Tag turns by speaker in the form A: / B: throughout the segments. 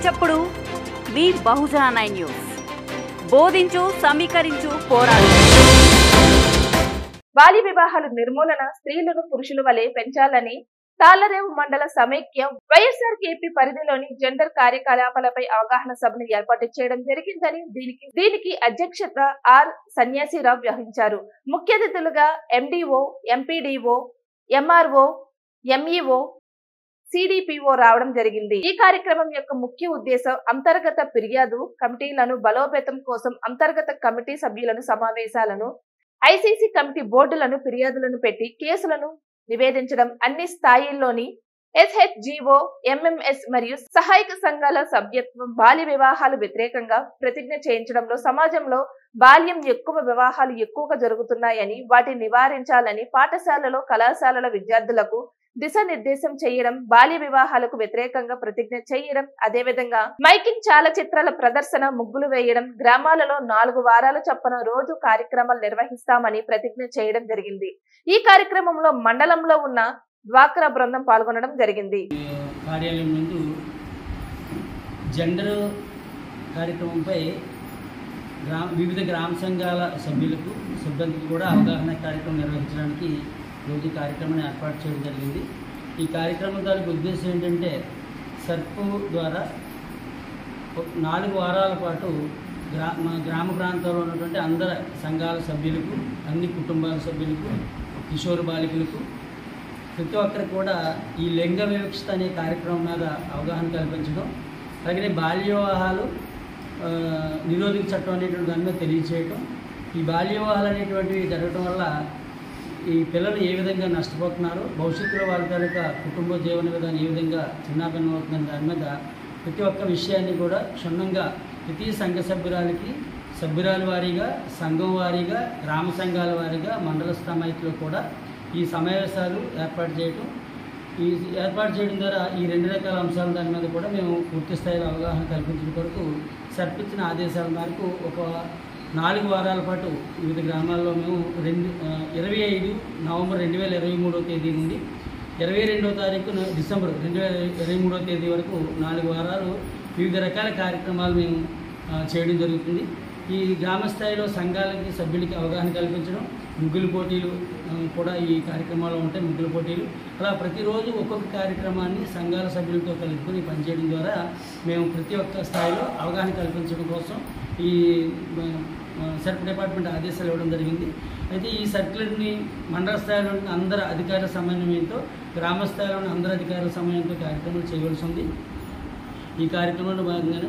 A: చప్పుడు మీ బహుజన nine news బోధించు సమీకరించు పోరాడు
B: బాల్య వివాహాల నిర్మూలన స్త్రీలను పురుషుల వలె పెంచాలని తాళ్లరేవు మండల సమైక్య వైఎస్ఆర్ కేపీ పరిధిలోని జెండర్ కార్యకలాపాలపై అవగాహన సభను ఏర్పాటు చేయడం జరిగిందని దీనికి దీనికి అధ్యక్షత ఆర్ సన్యాసిరావు వహించారు ముఖ్య అతిథులుగా MDO MPDO MRO MEO CDPO రావడం జరిగింది ఈ కార్యక్రమం యొక్క ముఖ్య ఉద్దేశం అంతర్గత ఫిర్యాదు కమిటీలను బలోపేతం కోసం అంతర్గత కమిటీ సభ్యులను సమావేశాలను ఐసీసీ కమిటీ బోర్డులను ఫిర్యాదులను పెట్టి కేసులను నివేదించడం అన్ని స్థాయిల్లోని ఎస్హెచ్జిఓ ఎంఎంఎస్ మరియు సహాయక సంఘాల సభ్యత్వం బాల్య వివాహాలు వ్యతిరేకంగా ప్రతిజ్ఞ చేయించడంలో సమాజంలో బాల్యం ఎక్కువ వివాహాలు ఎక్కువగా జరుగుతున్నాయని వాటిని నివారించాలని పాఠశాలలో కళాశాలల విద్యార్థులకు దిశానిర్దేశం చేయడం బాల్య వివాహాలకు వ్యతిరేకంగా ప్రతిజ్ఞ చేయడం అదేవిధంగా మైకింగ్ చాలా చిత్రాల ప్రదర్శన ముగ్గులు వేయడం గ్రామాలలో నాలుగు వారాల చొప్పున రోజు కార్యక్రమాలు నిర్వహిస్తామని ప్రతిజ్ఞ చేయడం జరిగింది ఈ కార్యక్రమంలో మండలంలో ఉన్న డ్వాక్రా బృందం పాల్గొనడం జరిగింది
C: కార్యాలయం నందు జెండర్ కార్యక్రమంపై గ్రా వివిధ గ్రామ సంఘాల సభ్యులకు సిబ్బందికి కూడా అవగాహన కార్యక్రమం నిర్వహించడానికి రోజు కార్యక్రమాన్ని ఏర్పాటు చేయడం జరిగింది ఈ కార్యక్రమం దానికి ఉద్దేశం ఏంటంటే సర్పు ద్వారా ఒక నాలుగు వారాల పాటు గ్రా మా గ్రామ ప్రాంతాల్లో ఉన్నటువంటి అందరి సంఘాల సభ్యులకు అన్ని కుటుంబాల సభ్యులకు కిషోర బాలికలకు ప్రతి ఒక్కరికి కూడా ఈ లింగ వివక్షత అనే కార్యక్రమం మీద అవగాహన కల్పించడం అలాగే బాల్య వివాహాలు ఆ, నిరోధక చట్టం అనేటువంటి దాని మీద తెలియచేయటం ఈ బాల్య వివాహాలు అనేటువంటివి జరగటం వల్ల ఈ పిల్లలు ఏ విధంగా నష్టపోతున్నారో భవిష్యత్తులో వాళ్ళ తాలూకా కుటుంబ జీవన విధానం ఏ విధంగా చిన్నాభిన్నం అవుతుందని దాని మీద ప్రతి ఒక్క విషయాన్ని కూడా క్షుణ్ణంగా ప్రతి సంఘ సభ్యురాలకి సభ్యురాల వారీగా సంఘం వారీగా గ్రామ సంఘాల వారీగా మండల స్థాయిలో కూడా ఈ సమావేశాలు ఏర్పాటు చేయటం ఈ ఏర్పాటు చేయడం ద్వారా ఈ రెండు రకాల అంశాల దాని మీద కూడా మేము పూర్తి స్థాయిలో అవగాహన కల్పించడం కొరకు సర్పించిన ఆదేశాల మేరకు ఒక నాలుగు వారాల పాటు వివిధ గ్రామాల్లో మేము రెండు ఆ, ఇరవై ఐదు నవంబర్ రెండు వేల ఇరవై మూడో తేదీ నుండి ఇరవై రెండో తారీఖు న- డిసెంబర్ రెండు వేల ఇరవై మూడో తేదీ వరకు నాలుగు వారాలు వివిధ రకాల కార్యక్రమాలు మేము ఆ, చేయడం జరుగుతుంది ఈ గ్రామ స్థాయిలో సంఘాలకి సభ్యులకి అవగాహన కల్పించడం ముగ్గులు పోటీలు ఆ, కూడా ఈ కార్యక్రమాల్లో ఉంటాయి ముగ్గుల పోటీలు అలా ప్రతిరోజు ఒక్కొక్క కార్యక్రమాన్ని సంఘాల సభ్యులతో కలుపుకొని పనిచేయడం ద్వారా మేము ప్రతి ఒక్క స్థాయిలో అవగాహన కల్పించడం కోసం ఈ ఆ, సర్క్ డిపార్ట్మెంట్ ఆదేశాలు ఇవ్వడం జరిగింది అయితే ఈ సర్క్యులర్ని మండల స్థాయిలో ఉన్న అందరి అధికారుల సమన్వయంతో గ్రామ స్థాయిలో ఉన్న అందరి అధికారుల సమన్వయంతో కార్యక్రమాలు చేయవలసి ఉంది ఈ కార్యక్రమంలో భాగంగానే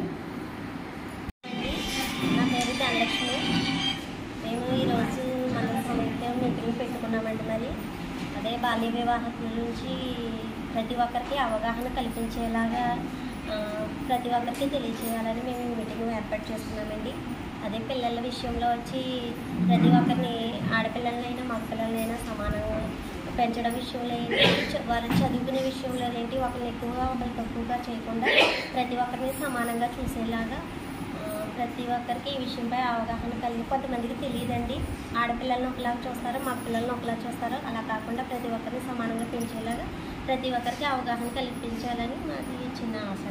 D: నా పేరు ధనలక్ష్మి మేము ఈరోజు మన సమైక్య మీటింగ్ పెట్టుకున్నామండి మరి అదే బాల్య వివాహం నుంచి ప్రతి ఒక్కరికి అవగాహన కల్పించేలాగా ఆ, ప్రతి ఒక్కరికి తెలియచేయాలని మేము ఈ మీటింగ్ ఏర్పాటు చేస్తున్నామండి అదే పిల్లల విషయంలో వచ్చి ప్రతి ఒక్కరిని ఆడపిల్లలనైనా మగపిల్లలనైనా సమానంగా పెంచడం విషయంలో ఏంటి చ- వారు చదువుకునే విషయంలో ఏంటి ఒకరిని ఎక్కువగా ఒకరు తక్కువగా చేయకుండా ప్రతి ఒక్కరిని సమానంగా చూసేలాగా ఆ, ప్రతి ఒక్కరికి ఈ విషయంపై అవగాహన కలిగి కొంతమందికి తెలియదండి ఆడపిల్లల్ని ఒకలాగా చూస్తారు మగ పిల్లల్ని ఒకలా చూస్తారు అలా కాకుండా ప్రతి ఒక్కరిని సమానంగా పెంచేలాగా ప్రతి ఒక్కరికి అవగాహన కల్పించాలని మాది చిన్న ఆశ